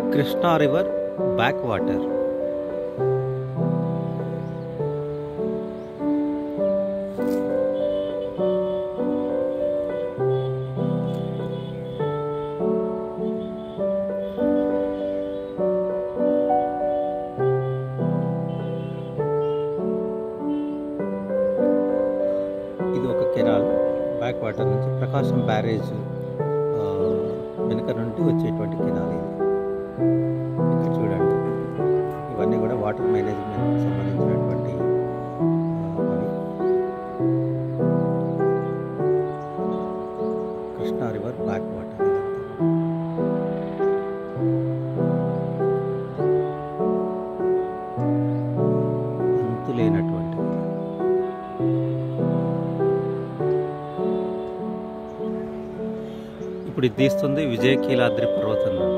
Krishna river back water ఇది ఒక canal back water నుంచి ప్రకాశం బ్యారేజ్ ఆ, వెనుక నుండి వచ్చేటువంటి కెనాల్ ఇది ఇక్కడ చూడండి ఇవన్నీ కూడా వాటర్ మేనేజ్మెంట్ సంబంధించినటువంటి ఆ, అవి కృష్ణా రివర్ బ్యాక్ వాటర్ అంతులేనటువంటి ఇప్పుడు ఇది తీస్తుంది విజయకీలాద్రి పర్వతం నుండి